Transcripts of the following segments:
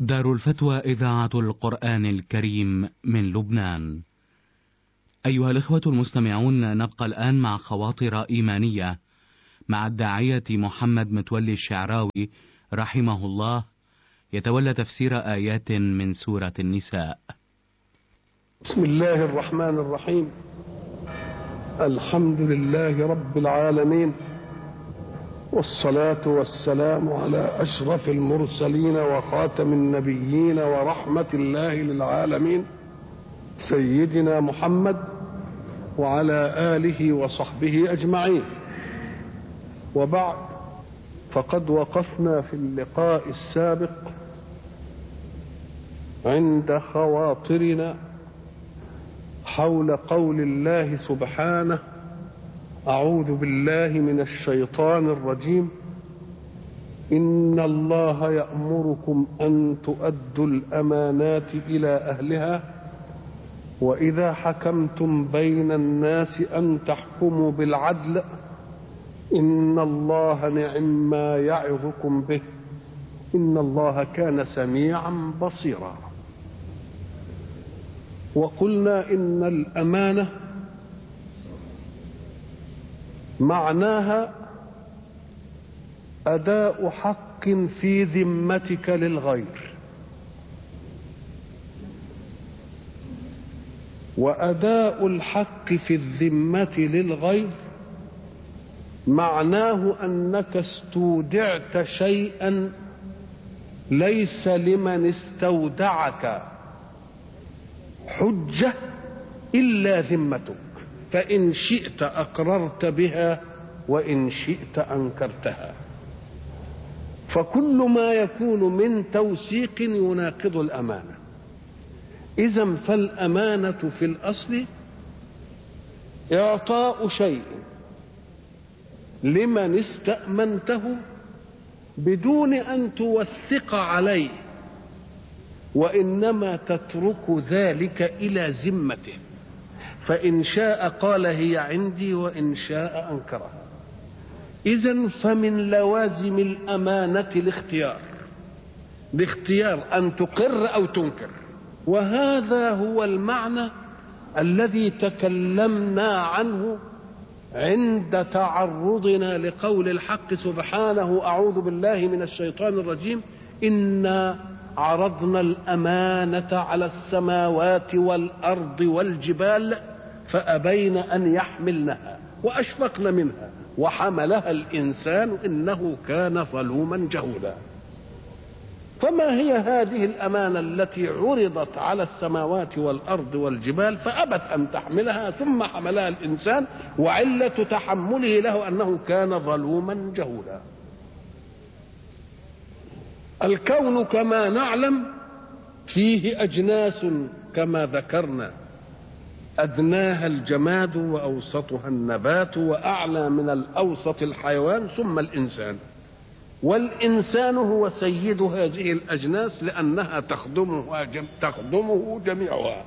دار الفتوى إذاعة القرآن الكريم من لبنان. أيها الإخوة المستمعون نبقى الآن مع خواطر إيمانية مع الداعية محمد متولي الشعراوي رحمه الله يتولى تفسير آيات من سورة النساء. بسم الله الرحمن الرحيم. الحمد لله رب العالمين. والصلاة والسلام على أشرف المرسلين وخاتم النبيين ورحمة الله للعالمين سيدنا محمد وعلى آله وصحبه أجمعين وبعد فقد وقفنا في اللقاء السابق عند خواطرنا حول قول الله سبحانه أعوذ بالله من الشيطان الرجيم إن الله يأمركم أن تؤدوا الأمانات إلى أهلها وإذا حكمتم بين الناس أن تحكموا بالعدل إن الله نعم ما يعظكم به إن الله كان سميعا بصيرا وقلنا إن الأمانة معناها اداء حق في ذمتك للغير واداء الحق في الذمه للغير معناه انك استودعت شيئا ليس لمن استودعك حجه الا ذمتك فإن شئت أقررت بها وإن شئت أنكرتها فكل ما يكون من توثيق يناقض الأمانة إذا فالأمانة في الأصل إعطاء شيء لمن استأمنته بدون أن توثق عليه وإنما تترك ذلك إلى ذمته فإن شاء قال هي عندي وإن شاء أنكرها إذا فمن لوازم الأمانة الاختيار باختيار أن تقر أو تنكر وهذا هو المعنى الذي تكلمنا عنه عند تعرضنا لقول الحق سبحانه أعوذ بالله من الشيطان الرجيم إنا عرضنا الأمانة على السماوات والأرض والجبال فأبين أن يحملنها وأشفقن منها وحملها الإنسان إنه كان ظلوما جهولا فما هي هذه الأمانة التي عرضت على السماوات والأرض والجبال فأبت أن تحملها ثم حملها الإنسان وعلة تحمله له أنه كان ظلوما جهولا الكون كما نعلم فيه أجناس كما ذكرنا أدناها الجماد وأوسطها النبات وأعلى من الأوسط الحيوان ثم الإنسان والإنسان هو سيد هذه الأجناس لأنها تخدمه تخدمه جميعها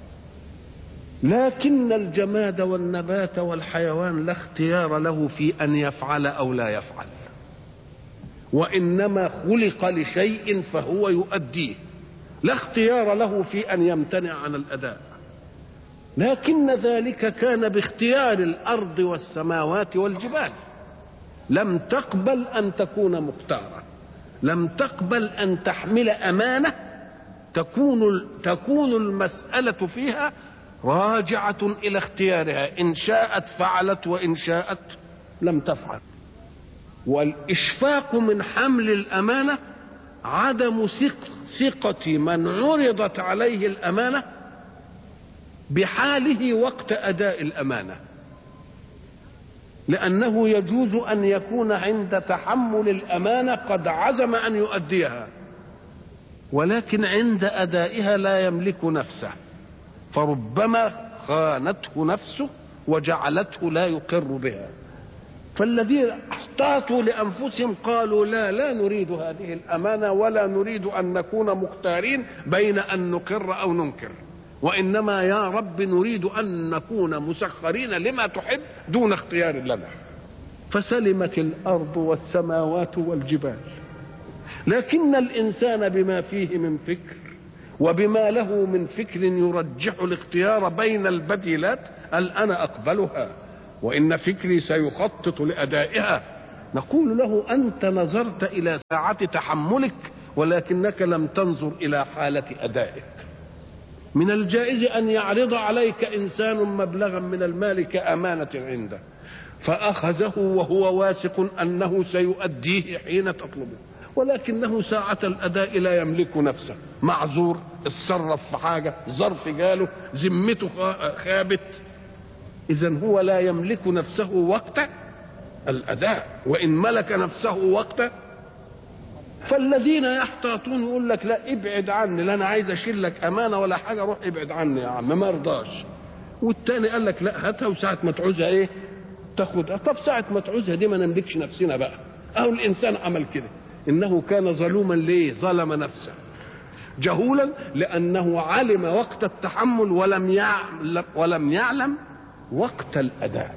لكن الجماد والنبات والحيوان لا اختيار له في أن يفعل أو لا يفعل وإنما خلق لشيء فهو يؤديه لا اختيار له في أن يمتنع عن الأداء لكن ذلك كان باختيار الارض والسماوات والجبال لم تقبل ان تكون مختاره لم تقبل ان تحمل امانه تكون تكون المساله فيها راجعه الى اختيارها ان شاءت فعلت وان شاءت لم تفعل والاشفاق من حمل الامانه عدم ثقه من عرضت عليه الامانه بحاله وقت اداء الامانه لانه يجوز ان يكون عند تحمل الامانه قد عزم ان يؤديها ولكن عند ادائها لا يملك نفسه فربما خانته نفسه وجعلته لا يقر بها فالذين احتاطوا لانفسهم قالوا لا لا نريد هذه الامانه ولا نريد ان نكون مختارين بين ان نقر او ننكر وانما يا رب نريد ان نكون مسخرين لما تحب دون اختيار لنا فسلمت الارض والسماوات والجبال لكن الإنسان بما فيه من فكر وبما له من فكر يرجح الاختيار بين البديلات قال أنا أقبلها وإن فكري سيخطط لأدائها نقول له أنت نظرت إلى ساعة تحملك ولكنك لم تنظر إلى حالة أدائك من الجائز أن يعرض عليك إنسان مبلغا من المال كأمانة عنده فأخذه وهو واثق أنه سيؤديه حين تطلبه ولكنه ساعة الأداء لا يملك نفسه معذور اتصرف في حاجة ظرف جاله ذمته خابت إذا هو لا يملك نفسه وقت الأداء وإن ملك نفسه وقت فالذين يحتاطون يقول لك لا ابعد عني لا انا عايز اشيل لك امانه ولا حاجه روح ابعد عني يا عم ما رضاش والتاني قال لك لا هاتها وساعه ما تعوزها ايه تاخدها طب ساعه ما تعوزها دي ما نملكش نفسنا بقى اهو الانسان عمل كده انه كان ظلوما ليه ظلم نفسه جهولا لانه علم وقت التحمل ولم يعلم ولم يعلم وقت الاداء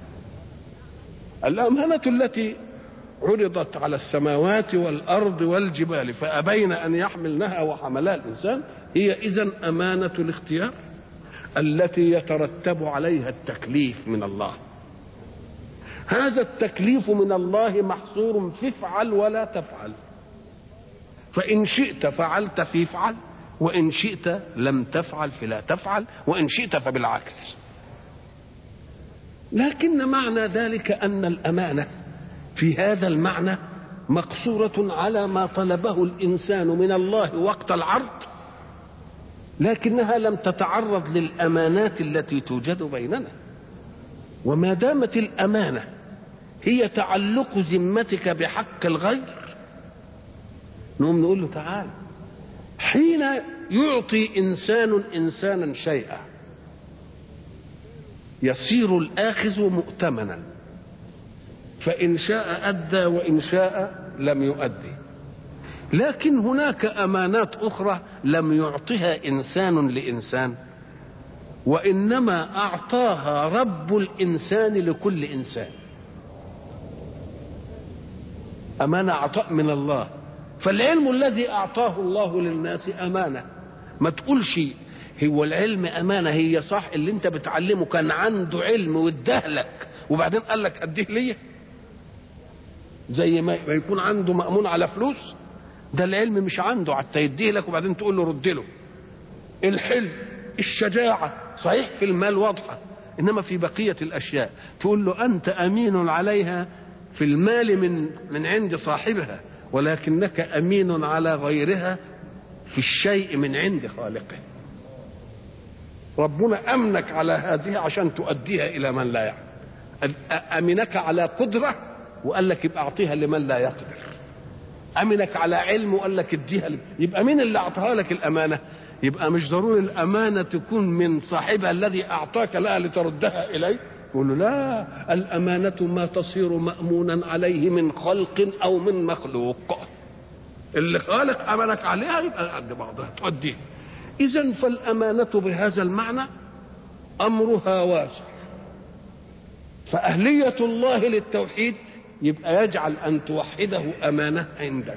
الامانه التي عرضت على السماوات والارض والجبال فابين ان يحملنها وحملها الانسان هي اذا امانه الاختيار التي يترتب عليها التكليف من الله هذا التكليف من الله محصور في افعل ولا تفعل فان شئت فعلت في افعل وان شئت لم تفعل فلا تفعل وان شئت فبالعكس لكن معنى ذلك ان الامانه في هذا المعنى مقصورة على ما طلبه الإنسان من الله وقت العرض لكنها لم تتعرض للأمانات التي توجد بيننا وما دامت الأمانة هي تعلق ذمتك بحق الغير نقوم نقول له تعال حين يعطي إنسان إنسانا شيئا يصير الآخذ مؤتمنا فإن شاء أدى وإن شاء لم يؤدي لكن هناك أمانات أخرى لم يعطها إنسان لإنسان وإنما أعطاها رب الإنسان لكل إنسان أمانة عطاء من الله فالعلم الذي أعطاه الله للناس أمانة ما تقولش هو العلم أمانة هي صح اللي أنت بتعلمه كان عنده علم وادهلك وبعدين قال لك أديه ليه زي ما يكون عنده مأمون على فلوس ده العلم مش عنده حتى يديه لك وبعدين تقول له رد له الحلم الشجاعة صحيح في المال واضحة إنما في بقية الأشياء تقول له أنت أمين عليها في المال من من عند صاحبها ولكنك أمين على غيرها في الشيء من عند خالقه ربنا أمنك على هذه عشان تؤديها إلى من لا يعلم أمنك على قدرة وقال لك يبقى أعطيها لمن لا يقدر أمنك على علم وقال لك اديها لم. يبقى مين اللي أعطاها لك الأمانة يبقى مش ضروري الأمانة تكون من صاحبها الذي أعطاك لها لتردها إليه يقول له لا الأمانة ما تصير مأمونا عليه من خلق أو من مخلوق اللي خالق أمنك عليها يبقى قد بعضها تؤديه إذا فالأمانة بهذا المعنى أمرها واسع فأهلية الله للتوحيد يبقى يجعل أن توحده أمانة عندك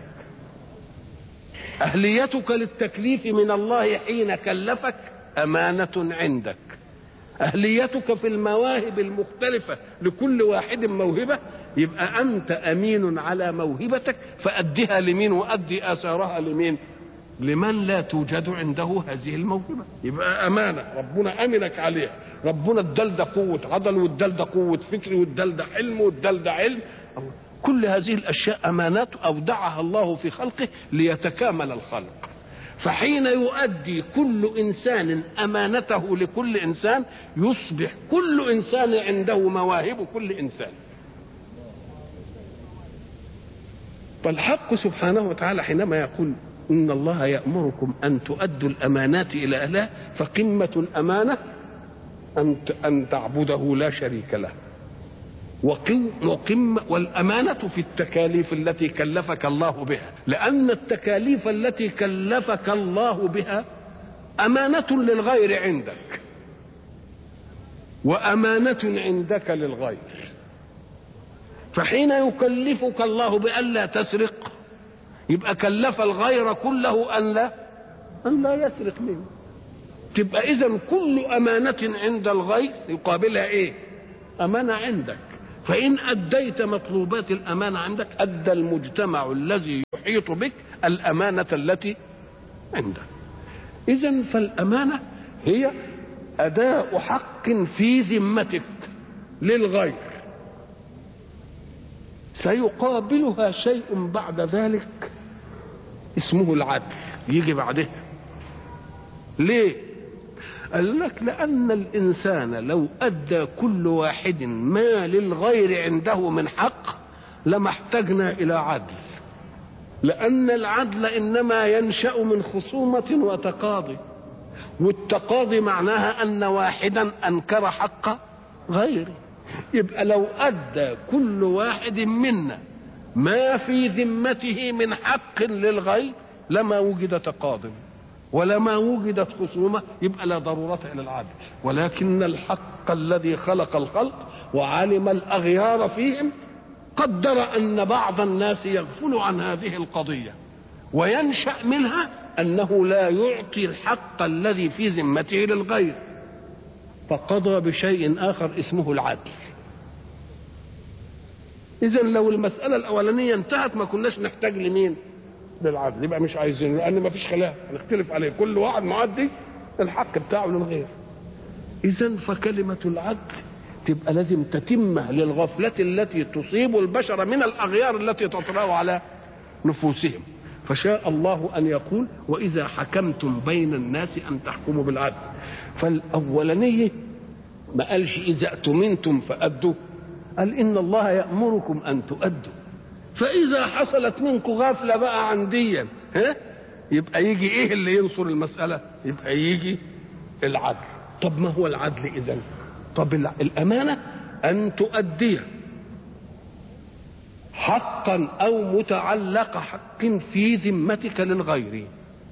أهليتك للتكليف من الله حين كلفك أمانة عندك أهليتك في المواهب المختلفة لكل واحد موهبة يبقى أنت أمين على موهبتك فأدها لمين وأدي آثارها لمين لمن لا توجد عنده هذه الموهبة يبقى أمانة ربنا أمنك عليها ربنا ادال ده قوة عضل وادال ده قوة فكر وادال ده حلم وادال ده علم كل هذه الأشياء أمانات أودعها الله في خلقه ليتكامل الخلق فحين يؤدي كل إنسان أمانته لكل إنسان يصبح كل إنسان عنده مواهب كل إنسان فالحق سبحانه وتعالى حينما يقول إن الله يأمركم أن تؤدوا الأمانات إلى أهلها فقمة الأمانة أن أن تعبده لا شريك له وقم والأمانة في التكاليف التي كلفك الله بها لأن التكاليف التي كلفك الله بها أمانة للغير عندك وأمانة عندك للغير فحين يكلفك الله بألا تسرق يبقى كلف الغير كله ان لا ان لا يسرق منه تبقى اذا كل امانه عند الغير يقابلها ايه امانه عندك فان اديت مطلوبات الامانه عندك ادى المجتمع الذي يحيط بك الامانه التي عندك اذا فالامانه هي اداء حق في ذمتك للغير سيقابلها شيء بعد ذلك اسمه العدل يجي بعدها ليه قال لك لأن الإنسان لو أدى كل واحد ما للغير عنده من حق لما احتجنا إلى عدل لأن العدل إنما ينشأ من خصومة وتقاضي والتقاضي معناها أن واحدا أنكر حق غيره يبقى لو أدى كل واحد منا ما في ذمته من حق للغير لما وجد تقاضي ولما وجدت خصومة يبقى لا ضرورة إلى العدل ولكن الحق الذي خلق الخلق وعلم الأغيار فيهم قدر أن بعض الناس يغفل عن هذه القضية وينشأ منها أنه لا يعطي الحق الذي في ذمته للغير فقضى بشيء آخر اسمه العدل إذا لو المسألة الأولانية انتهت ما كناش نحتاج لمين؟ للعدل يبقى مش عايزين لأن ما فيش خلاف نختلف عليه كل واحد معدي الحق بتاعه للغير إذا فكلمة العدل تبقى لازم تتمه للغفلة التي تصيب البشر من الأغيار التي تطرأ على نفوسهم فشاء الله أن يقول وإذا حكمتم بين الناس أن تحكموا بالعدل فالأولانية ما قالش إذا اؤتمنتم فأدوا قال إن الله يأمركم أن تؤدوا فإذا حصلت منكم غفلة بقى عن ديا ها يبقى يجي إيه اللي ينصر المسألة يبقى يجي العدل طب ما هو العدل إذا طب الأمانة أن تؤدي حقا أو متعلق حق في ذمتك للغير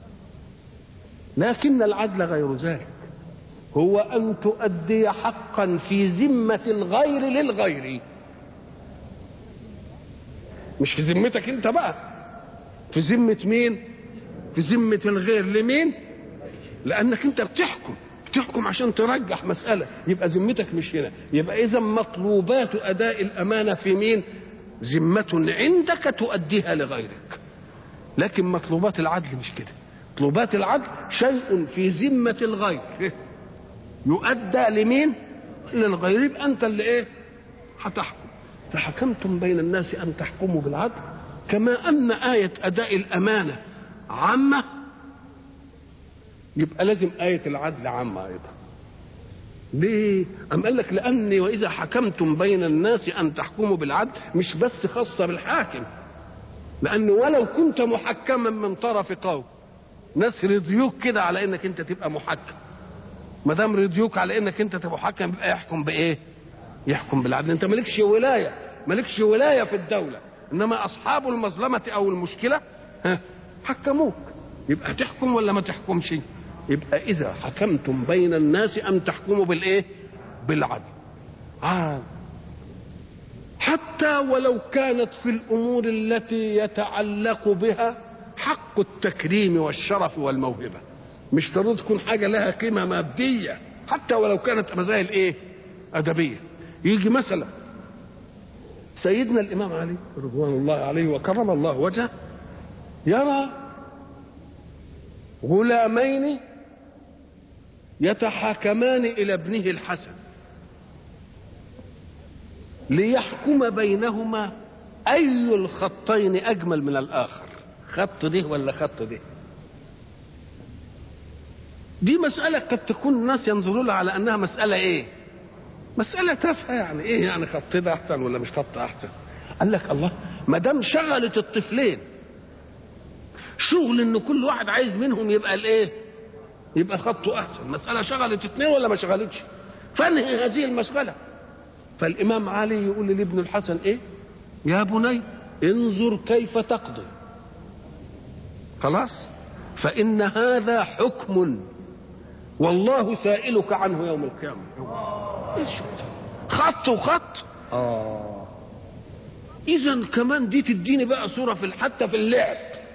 لكن العدل غير ذلك هو أن تؤدي حقا في ذمة الغير للغير مش في ذمتك انت بقى في ذمة مين في ذمة الغير لمين لأنك انت بتحكم بتحكم عشان ترجح مسألة يبقى ذمتك مش هنا يبقى إذا مطلوبات أداء الأمانة في مين ذمة عندك تؤديها لغيرك لكن مطلوبات العدل مش كده مطلوبات العدل شيء في ذمة الغير يؤدى لمين للغير يبقى انت اللي ايه هتحكم فحكمتم بين الناس ان تحكموا بالعدل كما ان آية أداء الأمانة عامة يبقى لازم آية العدل عامة أيضا ليه؟ أم قال لك لأني وإذا حكمتم بين الناس أن تحكموا بالعدل مش بس خاصة بالحاكم لأنه ولو كنت محكما من طرف قوم ناس رضيوك كده على إنك أنت تبقى محكم ما دام رضيوك على إنك أنت تبقى محكم يبقى يحكم بإيه؟ يحكم بالعدل أنت مالكش ولاية مالكش ولاية في الدولة إنما أصحاب المظلمة أو المشكلة ها حكموك يبقى تحكم ولا ما تحكمش؟ يبقى إذا حكمتم بين الناس أن تحكموا بالإيه؟ بالعدل. عاد حتى ولو كانت في الأمور التي يتعلق بها حق التكريم والشرف والموهبة. مش ضروري تكون حاجة لها قيمة مادية حتى ولو كانت مسائل إيه؟ أدبية. يجي مثلا سيدنا الإمام علي رضوان الله عليه وكرم الله وجهه يرى غلامين يتحاكمان الى ابنه الحسن ليحكم بينهما اي الخطين اجمل من الاخر خط ده ولا خط ده دي مسألة قد تكون الناس ينظرون لها على أنها مسألة إيه؟ مسألة تافهة يعني إيه يعني خط ده أحسن ولا مش خط أحسن؟ قال لك الله ما دام شغلت الطفلين شغل إن كل واحد عايز منهم يبقى الإيه؟ يبقى خطه احسن مساله شغلت اثنين ولا ما شغلتش فانهي هذه المشغله فالامام علي يقول لابن الحسن ايه يا بني انظر كيف تقضي خلاص فان هذا حكم والله سائلك عنه يوم القيامه ايش خط وخط اه اذا كمان دي تديني بقى صوره في حتى في اللعب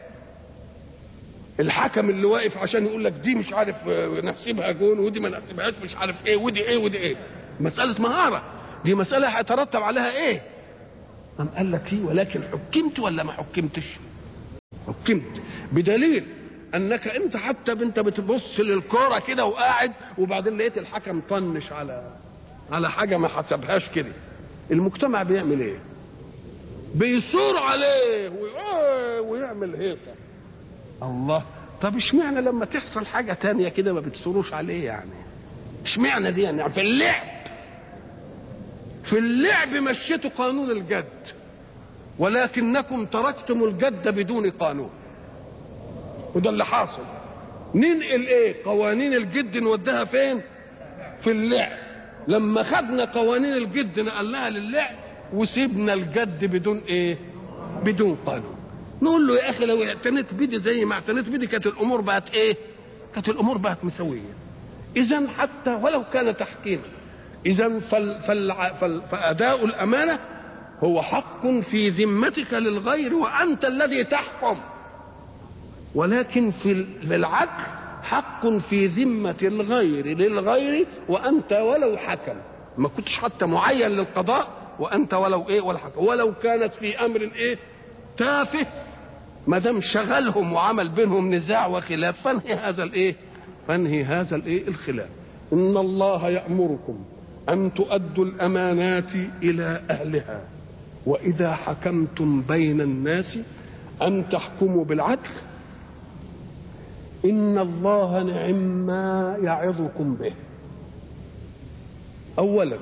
الحكم اللي واقف عشان يقول لك دي مش عارف آه، نحسبها جون ودي ما نحسبهاش مش عارف ايه ودي ايه ودي ايه مساله مهاره دي مساله هيترتب عليها ايه أم قال لك ايه ولكن حكمت ولا ما حكمتش حكمت بدليل انك انت حتى انت بتبص للكوره كده وقاعد وبعدين لقيت الحكم طنش على على حاجه ما حسبهاش كده المجتمع بيعمل ايه بيثور عليه وي- ويعمل هيصه الله طب اشمعنى لما تحصل حاجه تانية كده ما بتثوروش عليه يعني اشمعنى دي يعني في اللعب في اللعب مشيتوا قانون الجد ولكنكم تركتم الجد بدون قانون وده اللي حاصل ننقل ايه قوانين الجد نوديها فين في اللعب لما خدنا قوانين الجد نقلناها للعب وسيبنا الجد بدون ايه بدون قانون نقول له يا اخي لو اعتنيت بدي زي ما اعتنيت بدي كانت الامور بقت ايه كانت الامور بقت مسويه اذا حتى ولو كان تحكيما اذا فال فال فال فاداء الامانه هو حق في ذمتك للغير وانت الذي تحكم ولكن في ال- في العدل حق في ذمة الغير للغير وأنت ولو حكم ما كنتش حتى معين للقضاء وأنت ولو إيه ولا حكم ولو كانت في أمر إيه تافه ما دام شغلهم وعمل بينهم نزاع وخلاف فانهي هذا الإيه فانهي هذا الإيه الخلاف إن الله يأمركم أن تؤدوا الأمانات إلى أهلها وإذا حكمتم بين الناس أن تحكموا بالعدل إن الله نعم ما يعظكم به أولا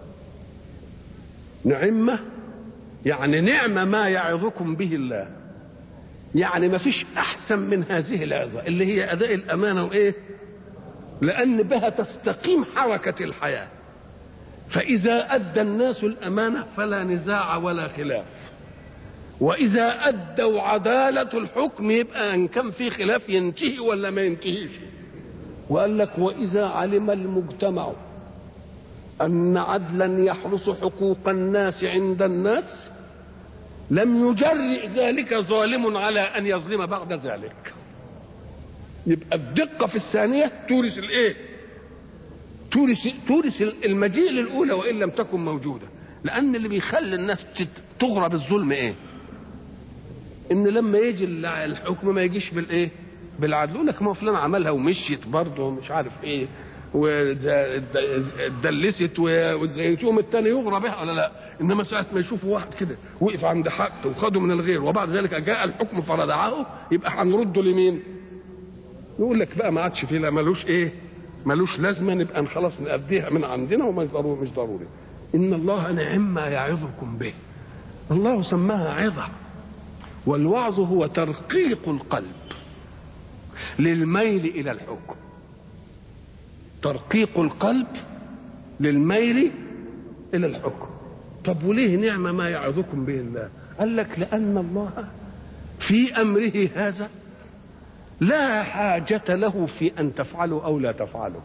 نعمة يعني نعمة ما يعظكم به الله يعني ما فيش أحسن من هذه العظة اللي هي أداء الأمانة وإيه لأن بها تستقيم حركة الحياة فإذا أدى الناس الأمانة فلا نزاع ولا خلاف وإذا أدوا عدالة الحكم يبقى إن كان في خلاف ينتهي ولا ما ينتهيش وقال لك وإذا علم المجتمع أن عدلا يحرس حقوق الناس عند الناس لم يجرئ ذلك ظالم على أن يظلم بعد ذلك يبقى الدقة في الثانية تورث الإيه؟ تورث تورث المجيء للأولى وإن لم تكن موجودة لأن اللي بيخلي الناس تت- تغرى بالظلم إيه؟ ان لما يجي الحكم ما يجيش بالايه بالعدل يقول لك ما هو فلان عملها ومشيت برضه ومش عارف ايه ودلست والزيتوم التاني يغرى بها ولا لا انما ساعه ما يشوفوا واحد كده وقف عند حق وخده من الغير وبعد ذلك جاء الحكم فردعه يبقى هنرده لمين؟ يقول لك بقى ما عادش فيه لا ملوش ايه؟ ملوش لازمه نبقى خلاص نأديها من عندنا وما ضروري مش ضروري ان الله نعم ما يعظكم به الله سماها عظه والوعظ هو ترقيق القلب للميل الى الحكم ترقيق القلب للميل الى الحكم طب وليه نعمه ما يعظكم به الله قال لك لان الله في امره هذا لا حاجة له في أن تفعلوا أو لا تفعلوا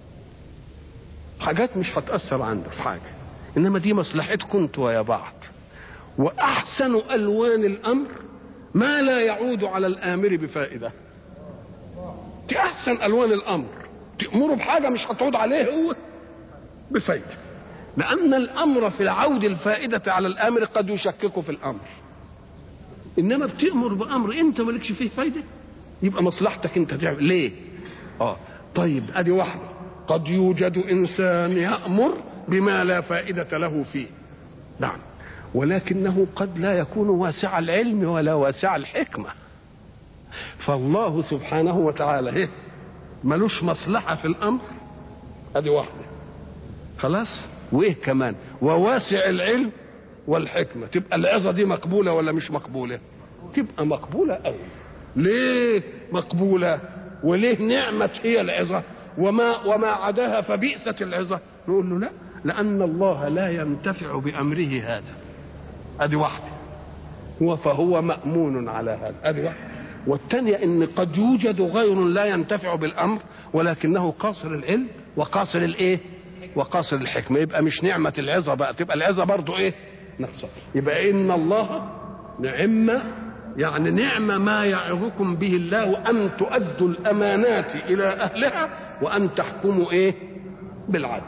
حاجات مش هتأثر عنده في حاجة إنما دي مصلحتكم انتوا ويا بعض وأحسن ألوان الأمر ما لا يعود على الآمر بفائدة دي أحسن ألوان الأمر تأمره بحاجة مش هتعود عليه هو بفائدة لأن الأمر في العود الفائدة على الآمر قد يشكك في الأمر إنما بتأمر بأمر أنت مالكش فيه فايدة يبقى مصلحتك أنت تعمل ليه؟ آه طيب أدي واحدة قد يوجد إنسان يأمر بما لا فائدة له فيه نعم ولكنه قد لا يكون واسع العلم ولا واسع الحكمة فالله سبحانه وتعالى إيه؟ ملوش مصلحة في الأمر أدي واحدة خلاص وإيه كمان وواسع العلم والحكمة تبقى العظة دي مقبولة ولا مش مقبولة تبقى مقبولة أوي ليه مقبولة وليه نعمة هي العظة وما وما عداها فبئست العظة نقول له لا لأن الله لا ينتفع بأمره هذا ادي واحده هو فهو مامون على هذا ادي واحده والثانيه ان قد يوجد غير لا ينتفع بالامر ولكنه قاصر العلم وقاصر الايه وقاصر الحكمه يبقى مش نعمه العظه بقى تبقى العظه برضه ايه نقصه يبقى ان الله نعم يعني نعم ما يعظكم به الله أن تؤدوا الأمانات إلى أهلها وأن تحكموا إيه بالعدل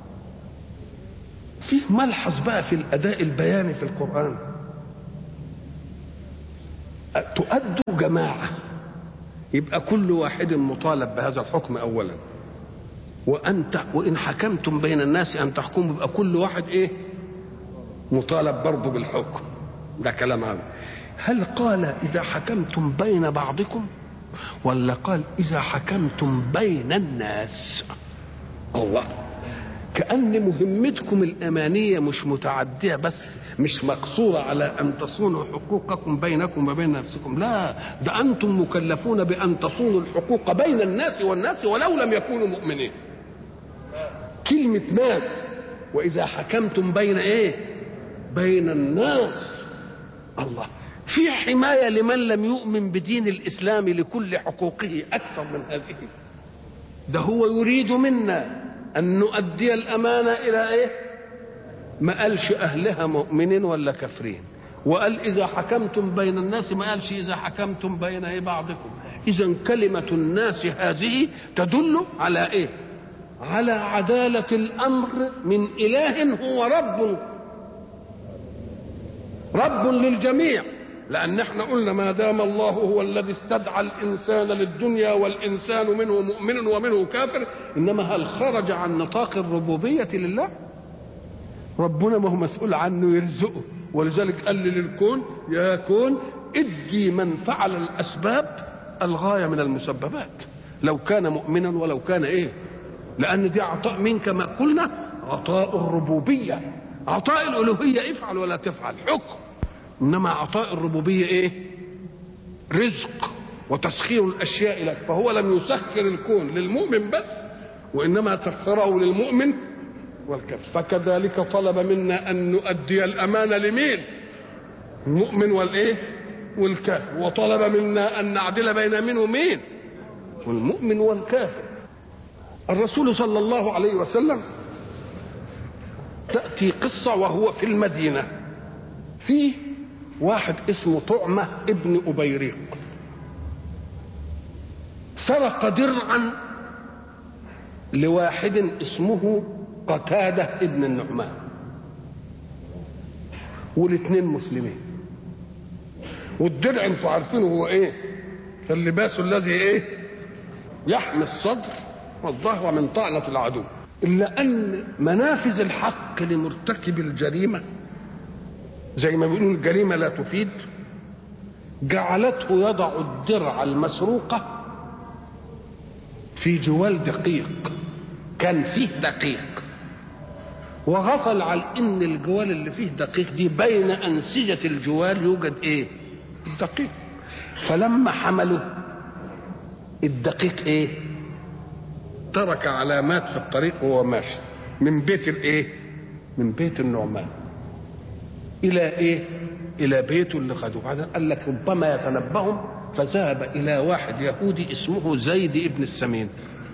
فيه ملحظ بقى في الأداء البياني في القرآن تؤدوا جماعة يبقى كل واحد مطالب بهذا الحكم أولا وأن وإن حكمتم بين الناس أن تحكموا يبقى كل واحد إيه مطالب برضه بالحكم ده كلام عام هل قال إذا حكمتم بين بعضكم ولا قال إذا حكمتم بين الناس الله كأن مهمتكم الأمانية مش متعدية بس مش مقصورة على أن تصونوا حقوقكم بينكم وبين نفسكم لا ده أنتم مكلفون بأن تصونوا الحقوق بين الناس والناس ولو لم يكونوا مؤمنين كلمة ناس وإذا حكمتم بين إيه بين الناس الله في حماية لمن لم يؤمن بدين الإسلام لكل حقوقه أكثر من هذه ده هو يريد منا أن نؤدي الأمانة إلى إيه ما قالش أهلها مؤمنين ولا كافرين وقال إذا حكمتم بين الناس ما قالش إذا حكمتم بين إيه بعضكم إذا كلمة الناس هذه تدل على إيه على عدالة الأمر من إله هو رب رب للجميع لأن احنا قلنا ما دام الله هو الذي استدعى الإنسان للدنيا والإنسان منه مؤمن ومنه كافر إنما هل خرج عن نطاق الربوبية لله ربنا ما هو مسؤول عنه يرزقه ولذلك قال للكون يا كون ادي من فعل الأسباب الغاية من المسببات لو كان مؤمنا ولو كان ايه لأن دي عطاء من كما قلنا عطاء الربوبية عطاء الألوهية افعل ولا تفعل حكم انما عطاء الربوبيه ايه رزق وتسخير الاشياء لك فهو لم يسخر الكون للمؤمن بس وانما سخره للمؤمن والكافر فكذلك طلب منا ان نؤدي الامانه لمين المؤمن والايه والكافر وطلب منا ان نعدل بين من ومين والمؤمن والكافر الرسول صلى الله عليه وسلم تاتي قصه وهو في المدينه فيه واحد اسمه طعمة ابن أبيريق سرق درعا لواحد اسمه قتادة ابن النعمان والاثنين مسلمين والدرع انتوا عارفينه هو ايه فاللباس الذي ايه يحمي الصدر والظهر من طعنة العدو إلا أن منافذ الحق لمرتكب الجريمة زي ما بيقولوا الجريمة لا تفيد جعلته يضع الدرع المسروقة في جوال دقيق كان فيه دقيق وغفل عن ان الجوال اللي فيه دقيق دي بين انسجة الجوال يوجد ايه الدقيق فلما حملوا الدقيق ايه ترك علامات في الطريق وهو ماشي من بيت الايه من بيت النعمان الى ايه الى بيته اللي خدوه بعدين قال لك ربما يتنبهم فذهب الى واحد يهودي اسمه زيد ابن السمين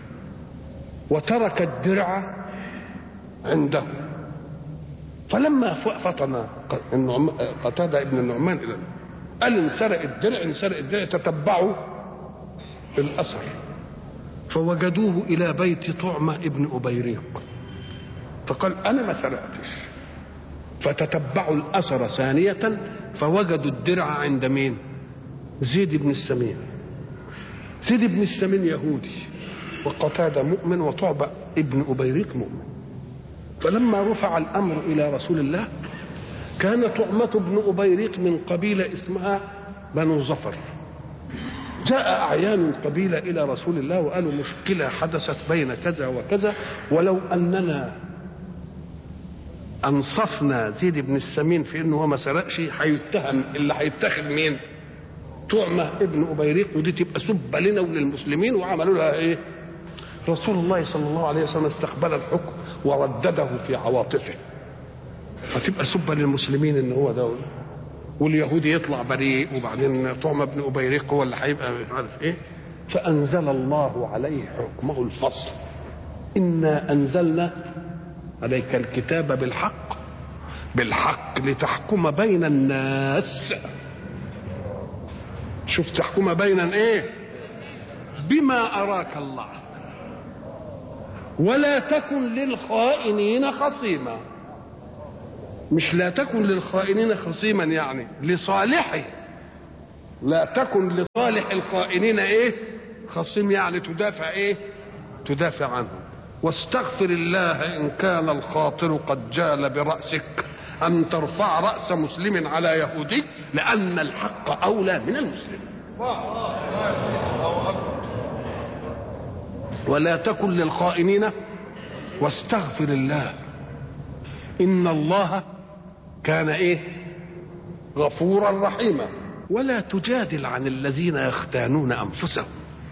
وترك الدرع عنده فلما فطن قتادة ابن النعمان إلى قال انسرق الدرع انسرق الدرع تتبعوا الأثر فوجدوه إلى بيت طعمة ابن أبيريق فقال أنا ما سرقتش فتتبعوا الأثر ثانية فوجدوا الدرع عند مين زيد بن السمين زيد بن السمين يهودي وقتادة مؤمن وطعبة ابن أبيريق مؤمن فلما رفع الأمر إلى رسول الله كان طعمة بن أبيريق من قبيلة اسمها بنو ظفر جاء أعيان القبيلة إلى رسول الله وقالوا مشكلة حدثت بين كذا وكذا ولو أننا أنصفنا زيد بن السمين في أنه هو ما سرقش هيتهم اللي هيتخذ مين؟ طعمة ابن أبيريق ودي تبقى سبة لنا وللمسلمين وعملوا لها إيه؟ رسول الله صلى الله عليه وسلم استقبل الحكم وردده في عواطفه فتبقى سبة للمسلمين ان هو ده واليهودي يطلع بريء وبعدين طعم ابن ابيريق هو اللي هيبقى مش عارف ايه فانزل الله عليه حكمه الفصل انا انزلنا عليك الكتاب بالحق بالحق لتحكم بين الناس شوف تحكم بين ايه بما اراك الله ولا تكن للخائنين خصيما مش لا تكن للخائنين خصيما يعني لصالحه لا تكن لصالح الخائنين ايه خصيم يعني تدافع ايه تدافع عنهم واستغفر الله ان كان الخاطر قد جال براسك ان ترفع راس مسلم على يهودي لان الحق اولى من المسلم ولا تكن للخائنين واستغفر الله ان الله كان ايه غفورا رحيما ولا تجادل عن الذين يختانون انفسهم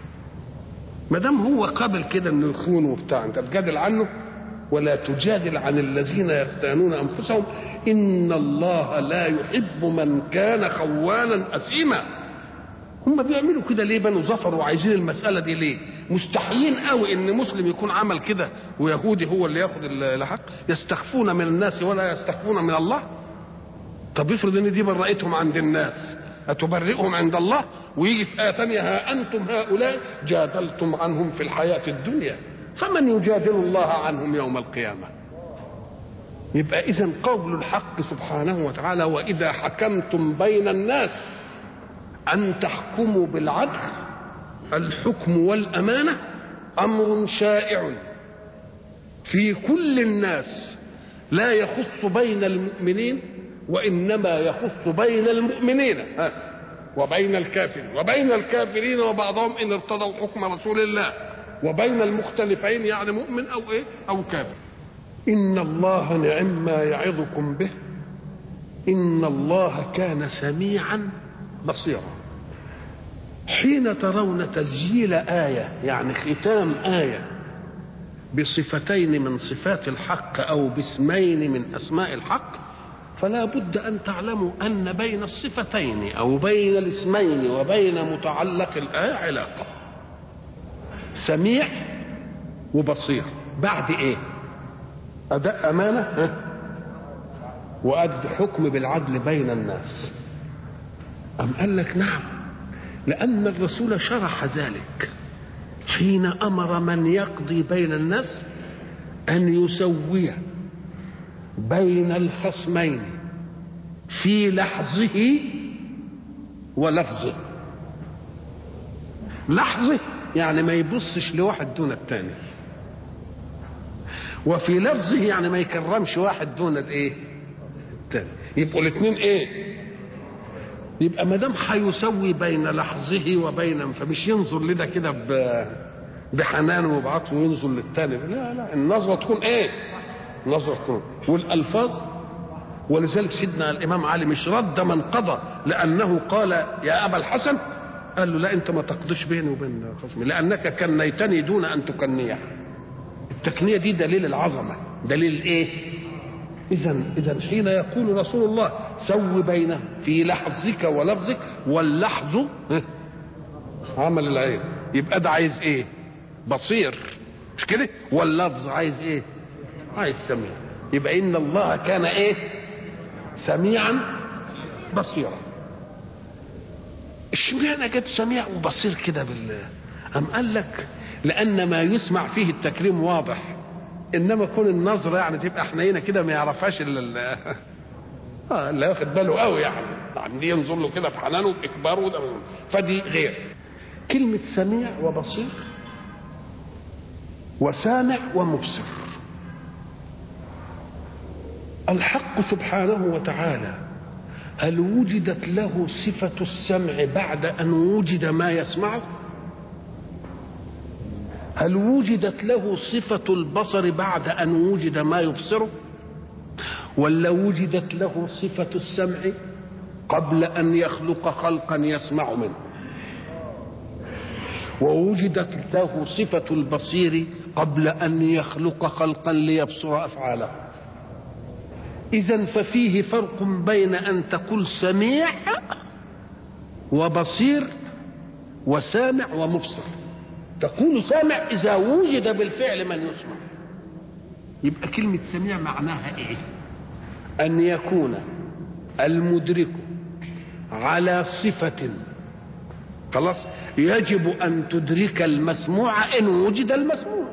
ما دام هو قابل كده انه يخون وبتاع انت تجادل عنه ولا تجادل عن الذين يختانون انفسهم ان الله لا يحب من كان خوانا اثيما هم بيعملوا كده ليه بنو ظفر وعايزين المساله دي ليه مستحيين قوي ان مسلم يكون عمل كده ويهودي هو اللي ياخد الحق يستخفون من الناس ولا يستخفون من الله طب افرض ان دي برأتهم عند الناس أتبرئهم عند الله ويجي في آية ثانية ها أنتم هؤلاء جادلتم عنهم في الحياة الدنيا فمن يجادل الله عنهم يوم القيامة يبقى إذا قول الحق سبحانه وتعالى وإذا حكمتم بين الناس أن تحكموا بالعدل الحكم والأمانة أمر شائع في كل الناس لا يخص بين المؤمنين وإنما يخص بين المؤمنين ها وبين الكافرين وبين الكافرين وبعضهم إن ارتضوا حكم رسول الله وبين المختلفين يعني مؤمن أو إيه أو كافر إن الله نعم ما يعظكم به إن الله كان سميعا بصيرا حين ترون تسجيل آية يعني ختام آية بصفتين من صفات الحق أو باسمين من أسماء الحق فلا بد أن تعلموا أن بين الصفتين أو بين الاسمين وبين متعلق الآية علاقة سميع وبصير بعد إيه أداء أمانة ها؟ وأد حكم بالعدل بين الناس أم قال لك نعم لأن الرسول شرح ذلك حين أمر من يقضي بين الناس أن يسوي بين الخصمين في لحظه ولفظه لحظه يعني ما يبصش لواحد دون الثاني وفي لفظه يعني ما يكرمش واحد دون الايه الثاني يبقوا الاثنين ايه يبقى ما دام هيسوي بين لحظه وبين فمش ينظر لده كده بحنان وبعطف وينظر للثاني لا لا النظره تكون ايه النظره تكون والالفاظ ولذلك سيدنا الامام علي مش رد من قضى لانه قال يا ابا الحسن قال له لا انت ما تقضيش بيني وبين خصمي لانك كنيتني دون ان تكنيه التكنيه دي دليل العظمه دليل ايه اذا اذا حين يقول رسول الله سو بينه في لحظك ولفظك واللحظ عمل العين يبقى ده عايز ايه بصير مش كده واللفظ عايز ايه عايز سميع يبقى ان الله كان ايه سميعا بصيرا اشمعنى جت سميع وبصير كده بال أم قال لك لأن ما يسمع فيه التكريم واضح إنما كون النظرة يعني تبقى حنينة كده ما يعرفهاش إلا آه لا واخد باله قوي يعني يعني ينظر له كده في حنانه وإكباره وده فدي غير كلمة سميع وبصير وسامع ومبصر الحق سبحانه وتعالى هل وجدت له صفة السمع بعد أن وجد ما يسمعه هل وجدت له صفة البصر بعد أن وجد ما يبصره ولا وجدت له صفة السمع قبل أن يخلق خلقا يسمع منه ووجدت له صفة البصير قبل أن يخلق خلقا ليبصر أفعاله إذا ففيه فرق بين أن تقول سميع وبصير وسامع ومبصر تقول سامع إذا وجد بالفعل من يسمع يبقى كلمة سميع معناها إيه أن يكون المدرك على صفة خلاص يجب ان تدرك المسموع ان وجد المسموع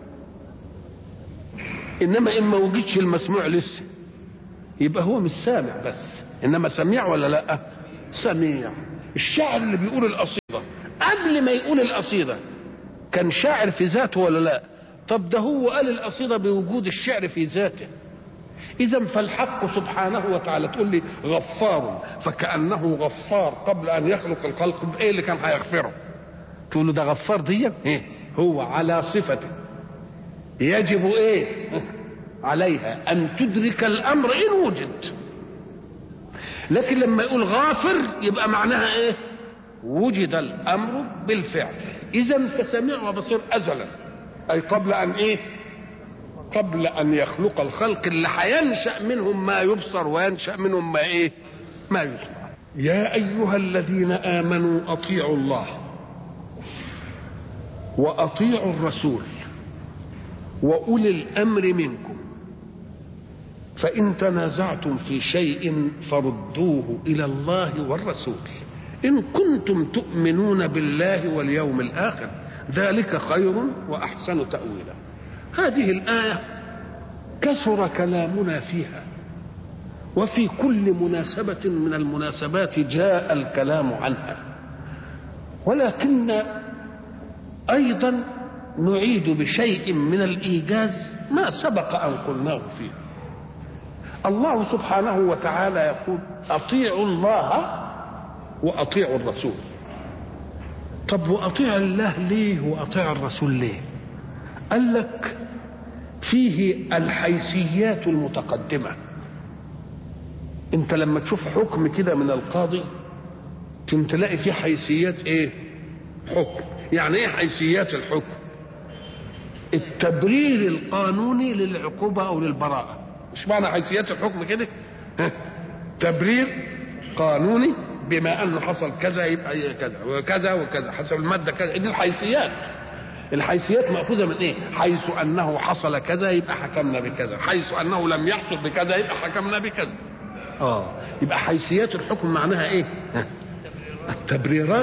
انما ان ما وجدش المسموع لسه يبقى هو مش سامع بس انما سميع ولا لا سميع الشاعر اللي بيقول القصيده قبل ما يقول القصيده كان شاعر في ذاته ولا لا طب ده هو قال القصيده بوجود الشعر في ذاته اذا فالحق سبحانه وتعالى تقول لي غفار فكانه غفار قبل ان يخلق الخلق بايه اللي كان هيغفره تقول له ده غفار دي إيه؟ هو على صفته يجب ايه عليها ان تدرك الامر ان وجد لكن لما يقول غافر يبقى معناها ايه وجد الامر بالفعل اذا فسميع وبصير ازلا اي قبل ان ايه قبل ان يخلق الخلق اللي هينشا منهم ما يبصر وينشا منهم ما ايه ما يسمع يا ايها الذين امنوا اطيعوا الله واطيعوا الرسول واولي الامر منكم فان تنازعتم في شيء فردوه الى الله والرسول ان كنتم تؤمنون بالله واليوم الاخر ذلك خير واحسن تاويلا هذه الايه كثر كلامنا فيها وفي كل مناسبه من المناسبات جاء الكلام عنها ولكن ايضا نعيد بشيء من الايجاز ما سبق ان قلناه فيه الله سبحانه وتعالى يقول اطيعوا الله واطيعوا الرسول طب واطيع الله ليه واطيع الرسول ليه قال لك فيه الحيثيات المتقدمه انت لما تشوف حكم كده من القاضي تم تلاقي فيه حيثيات ايه حكم يعني ايه حيثيات الحكم التبرير القانوني للعقوبة أو للبراءة مش معنى حيثيات الحكم كده تبرير قانوني بما أنه حصل كذا يبقى كذا وكذا وكذا حسب المادة كذا دي الحيثيات الحيثيات مأخوذة من إيه؟ حيث أنه حصل كذا يبقى حكمنا بكذا، حيث أنه لم يحصل بكذا يبقى حكمنا بكذا. آه يبقى حيثيات الحكم معناها إيه؟ التبريرات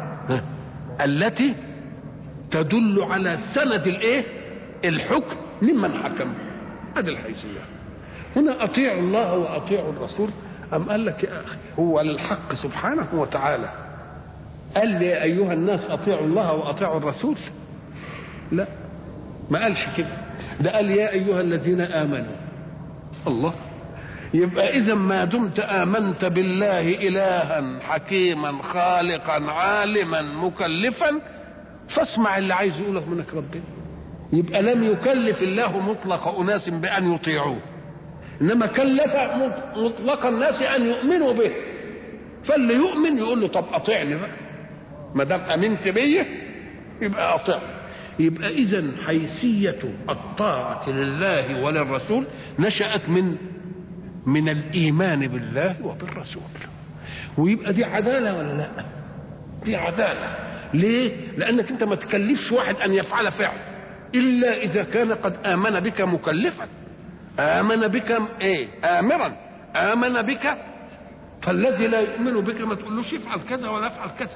التي تدل على سند الايه الحكم ممن حكم هذه الحيثيات هنا اطيعوا الله واطيعوا الرسول ام قال لك يا اخي هو للحق سبحانه وتعالى قال لي يا ايها الناس اطيعوا الله واطيعوا الرسول لا ما قالش كده ده قال يا ايها الذين امنوا الله يبقى اذا ما دمت امنت بالله الها حكيما خالقا عالما مكلفا فاسمع اللي عايز يقوله منك ربنا يبقى لم يكلف الله مطلق اناس بان يطيعوه انما كلف مطلق الناس ان يؤمنوا به فاللي يؤمن يقول له طب اطيعني بقى ما دام امنت بيا يبقى اطيعني يبقى اذا حيثيه الطاعه لله وللرسول نشات من من الايمان بالله وبالرسول ويبقى دي عداله ولا لا دي عداله ليه لانك انت ما تكلفش واحد ان يفعل فعل الا اذا كان قد امن بك مكلفا امن بك ايه امرا امن بك فالذي لا يؤمن بك ما تقولوش افعل كذا ولا افعل كذا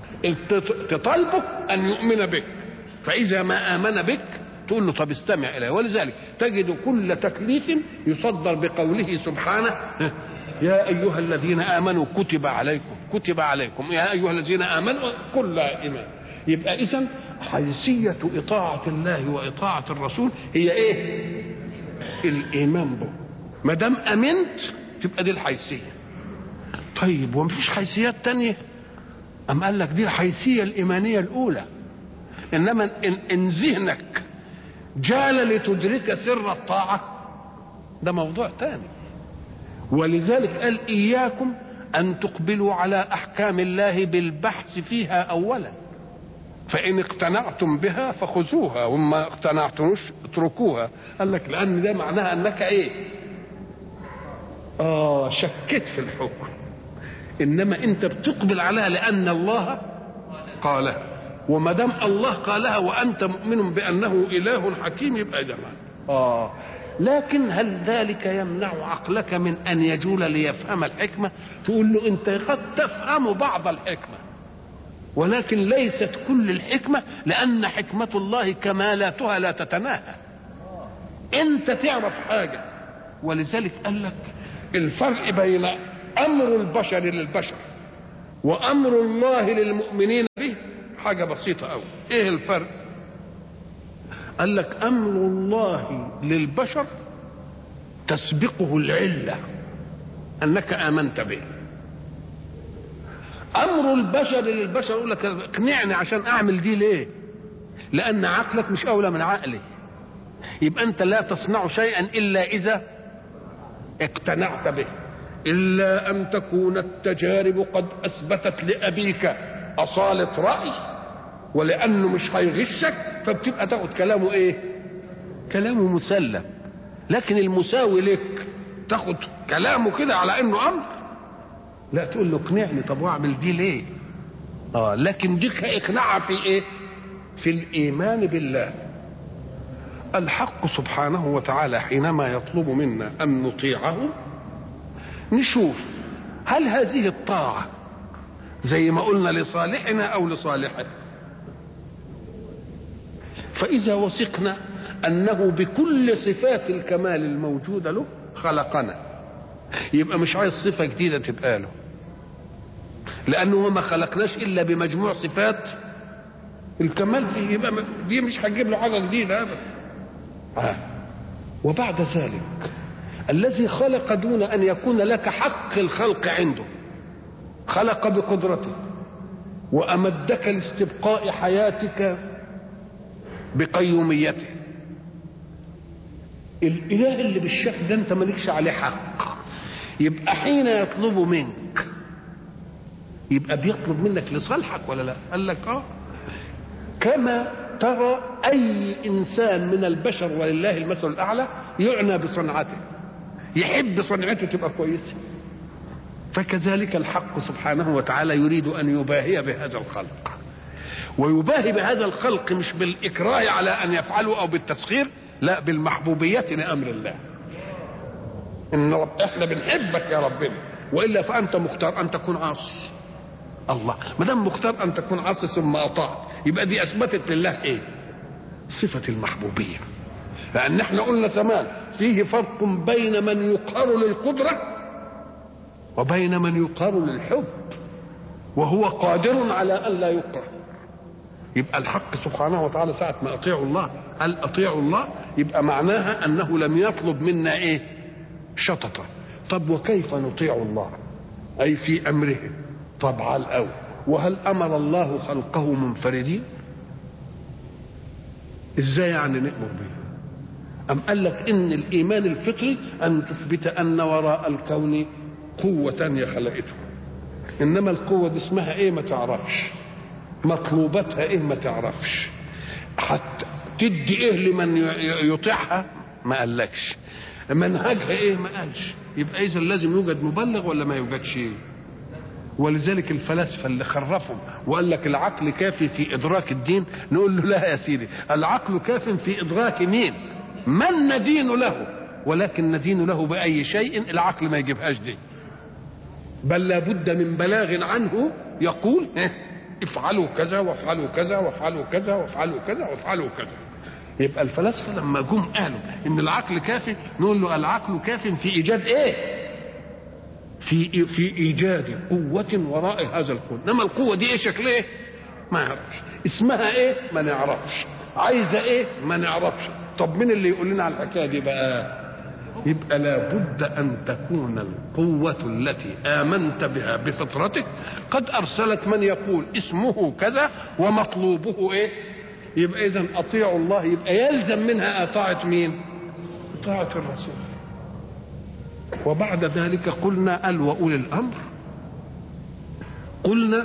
تطالبه ان يؤمن بك فاذا ما امن بك تقول له طب استمع اليه ولذلك تجد كل تكليف يصدر بقوله سبحانه يا ايها الذين امنوا كتب عليكم كتب عليكم يا ايها الذين امنوا كل ايمان يبقى اذا حيثيه اطاعه الله واطاعه الرسول هي ايه الايمان به ما دام امنت تبقى دي الحيثيه طيب ومفيش حيثيات تانية أم قال لك دي الحيثية الإيمانية الأولى إنما إن, إن ذهنك جال لتدرك سر الطاعة ده موضوع تاني ولذلك قال إياكم أن تقبلوا على أحكام الله بالبحث فيها أولا فإن اقتنعتم بها فخذوها وما اقتنعتموش اتركوها قال لك لأن ده معناها أنك إيه آه شكيت في الحكم إنما أنت بتقبل عليها لأن الله قالها وما دام الله قالها وأنت مؤمن بأنه إله حكيم يبقى ده آه لكن هل ذلك يمنع عقلك من أن يجول ليفهم الحكمة تقول له أنت قد تفهم بعض الحكمة ولكن ليست كل الحكمة لأن حكمة الله كمالاتها لا تتناهى أنت تعرف حاجة ولذلك قال لك الفرق بين أمر البشر للبشر وأمر الله للمؤمنين به حاجة بسيطة أوي إيه الفرق قال لك أمر الله للبشر تسبقه العلة أنك آمنت به امر البشر للبشر يقول لك اقنعني عشان اعمل دي ليه لان عقلك مش اولى من عقلي يبقى انت لا تصنع شيئا الا اذا اقتنعت به الا ان تكون التجارب قد اثبتت لابيك اصاله راي ولانه مش هيغشك فبتبقى تاخد كلامه ايه كلامه مسلم لكن المساوي لك تاخد كلامه كده على انه امر لا تقول له اقنعني طب واعمل دي ليه اه لكن دي اقناعها في ايه في الايمان بالله الحق سبحانه وتعالى حينما يطلب منا ان نطيعه نشوف هل هذه الطاعه زي ما قلنا لصالحنا او لصالحه فاذا وثقنا انه بكل صفات الكمال الموجوده له خلقنا يبقى مش عايز صفه جديده تبقى له لانه ما خلقناش الا بمجموع صفات الكمال فيه يبقى دي مش هتجيب له حاجه جديده ابدا آه. وبعد ذلك الذي خلق دون ان يكون لك حق الخلق عنده خلق بقدرته وامدك لاستبقاء حياتك بقيوميته الاله اللي بالشكل ده انت مالكش عليه حق يبقى حين يطلب منك يبقى بيطلب منك لصالحك ولا لا قال لك اه كما ترى اي انسان من البشر ولله المثل الاعلى يعنى بصنعته يحب صنعته تبقى كويسه فكذلك الحق سبحانه وتعالى يريد ان يباهي بهذا الخلق ويباهي بهذا الخلق مش بالاكراه على ان يفعلوا او بالتسخير لا بالمحبوبيه لامر الله ان رب احنا بنحبك يا ربنا والا فانت مختار ان تكون عاصي الله ما دام مختار ان تكون عاصي ثم اطاع يبقى دي اثبتت لله ايه صفه المحبوبيه لان احنا قلنا زمان فيه فرق بين من يقهر للقدره وبين من يقهر للحب وهو قادر على ان لا يكره يبقى الحق سبحانه وتعالى ساعة ما أطيعوا الله هل أطيعوا الله يبقى معناها أنه لم يطلب منا إيه شططة طب وكيف نطيع الله أي في أمره طبعا الأول وهل أمر الله خلقه منفردين إزاي يعني نأمر به أم قال لك إن الإيمان الفطري أن تثبت أن وراء الكون قوة تانية خلقته إنما القوة دي اسمها إيه ما تعرفش مطلوباتها إيه ما تعرفش حتى تدي إيه لمن يطيعها ما قالكش منهجها إيه ما قالش يبقى إذا لازم يوجد مبلغ ولا ما يوجدش إيه ولذلك الفلاسفه اللي خرفهم وقال لك العقل كافي في ادراك الدين نقول له لا يا سيدي العقل كاف في ادراك مين من ندين له ولكن ندين له باي شيء العقل ما يجيبهاش دي بل لابد من بلاغ عنه يقول افعلوا كذا وافعلوا كذا وافعلوا كذا وافعلوا كذا وافعلوا كذا يبقى الفلاسفه لما جم قالوا ان العقل كافي نقول له العقل كاف في ايجاد ايه في في ايجاد قوه وراء هذا الكون انما القوه دي ايه شكلها ايه ما نعرفش اسمها ايه ما نعرفش عايزه ايه ما نعرفش طب مين اللي يقول لنا على الحكايه دي بقى يبقى لابد ان تكون القوه التي امنت بها بفطرتك قد ارسلت من يقول اسمه كذا ومطلوبه ايه يبقى اذا اطيعوا الله يبقى يلزم منها طاعه مين طاعه الرسول وبعد ذلك قلنا قال واولي الامر قلنا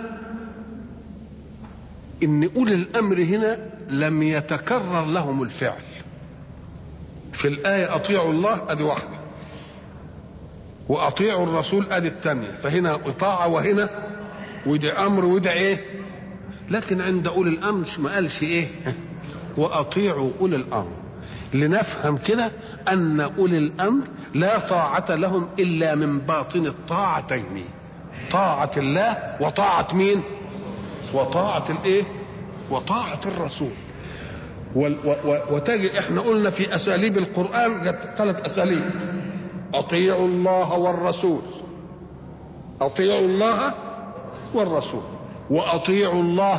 ان اولي الامر هنا لم يتكرر لهم الفعل في الآية أطيعوا الله أدي واحدة وأطيعوا الرسول أدي الثانية فهنا إطاعة وهنا ودي أمر وده إيه لكن عند أولي الأمر ما قالش إيه وأطيعوا أولي الأمر لنفهم كده أن أولي الأمر لا طاعة لهم إلا من باطن الطاعتين طاعة الله وطاعة مين وطاعة الايه وطاعة الرسول وتجد احنا قلنا في اساليب القرآن ثلاث اساليب اطيعوا الله والرسول اطيعوا الله والرسول واطيعوا الله